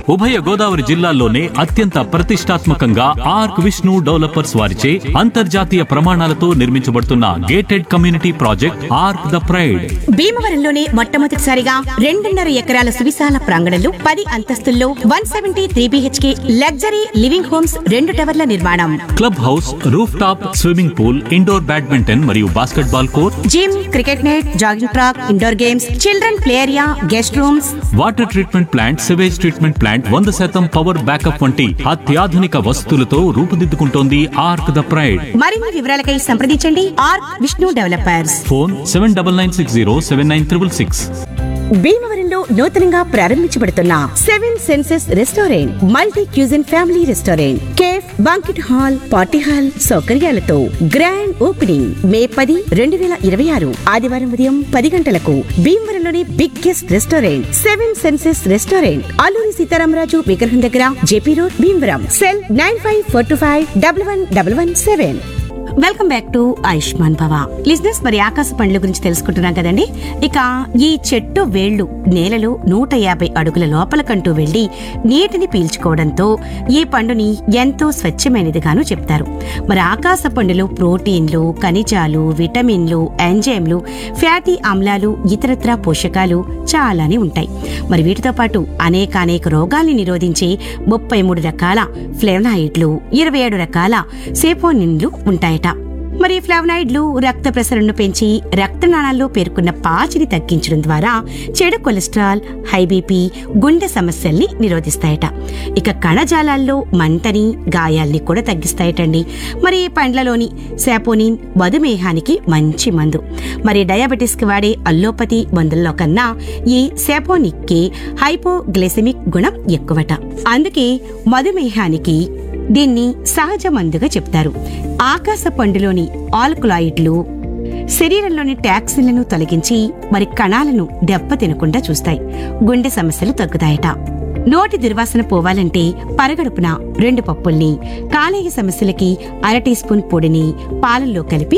ఉభయ గోదావరి జిల్లాల్లోనే అత్యంత ప్రతిష్టాత్మకంగా ఆర్క్ విష్ణు డెవలపర్స్ వారిచే అంతర్జాతీయ ప్రమాణాలతో నిర్మించబడుతున్న gated community project ark the pride భీమవరంలోనే మొట్టమొదటిసారిగా రెండున్నర ఎకరాల సువిశాల ప్రాంగణంలో పది అంతస్తుల్లో one seventy three BHK luxury living homes రెండు టవర్ల నిర్మాణం club house roof top swimming pool indoor badminton మరియు basketball court gym cricket net jogging track indoor games children play area guest rooms water treatment plant sewage treatment plant వంద శాతం power backup వంటి అత్యాధునిక వసతులతో రూపుదిద్దుకుంటోంది arc the pride మరిన్ని వివరాలకై సంప్రదించండి ark Vishnu developers phone seven double nine six zero seven nine triple six భీమవరంలో నూతనంగా ప్రారంభించబడుతున్న seven senses restaurant multi cuisine family restaurant cafe banquet hall party hall సౌకర్యాలతో గ్రాండ్ ఓపెనింగ్ మే పది రెండు వేల ఇరవై ఆరు ఆదివారం ఉదయం పది గంటలకు భీమవరంలోని biggest restaurant seven senses restaurant Alluri Sitaramaraju విగ్రహం దగ్గర JP road Bhimavaram cell nine five four two five double one double one seven welcome back to Ayushman Bhava listeners మరి ఆకాశ పండ్ల గురించి తెలుసుకుంటున్నాం కదండి ఇక ఈ చెట్టు వేళ్లు నేలలో నూట యాభై అడుగుల లోపలకంటూ వెళ్లి నీటిని పీల్చుకోవడంతో ఈ పండుని ఎంతో స్వచ్ఛమైనదిగాను చెప్తారు మరి ఆకాశ పండులో ప్రోటీన్లు ఖనిజాలు విటమిన్లు ఎంజైమ్లు ఫ్యాటీ ఆమ్లాలు ఇతరత్ర పోషకాలు చాలానే ఉంటాయి మరి వీటితో పాటు అనేక అనేక రోగాల్ని నిరోధించే ముప్పై మూడు రకాల ఫ్లేవనాయిడ్లు ఇరవై ఏడు రకాల సేపోనిన్లు ఉంటాయట మరి ఫ్లావనాయిడ్లు రక్త ప్రసరణను పెంచి రక్తనాళాల్లో పేర్కొన్న పాచిని తగ్గించడం ద్వారా చెడు కొలెస్ట్రాల్ హై బీపీ గుండె సమస్యల్ని నిరోధిస్తాయట ఇక కణజాలాల్లో మంటని గాయాల్ని కూడా తగ్గిస్తాయటండి మరి ఈ పండ్లలోని శాపోనిన్ మధుమేహానికి మంచి మందు మరి డయాబెటిస్కి వాడే అల్లోపతి మందుల్లో కన్నా ఈ శాపోనిక్కి హైపోగ్లైసెమిక్ గుణం ఎక్కువట అందుకే మధుమేహానికి దీన్ని సహజ మందుగా చెప్తారు ఆకాశ పండులోని ఆల్కులాయిడ్లు శరీరంలోని టాక్సిన్లను తొలగించి మరి కణాలను దెబ్బతినకుండా చూస్తాయి గుండె సమస్యలు తగ్గుతాయట నోటి దుర్వాసన పోవాలంటే పరగడుపున రెండు పప్పుల్ని కాలేయ సమస్యలకి అర టీ స్పూన్ పొడిని పాలల్లో కలిపి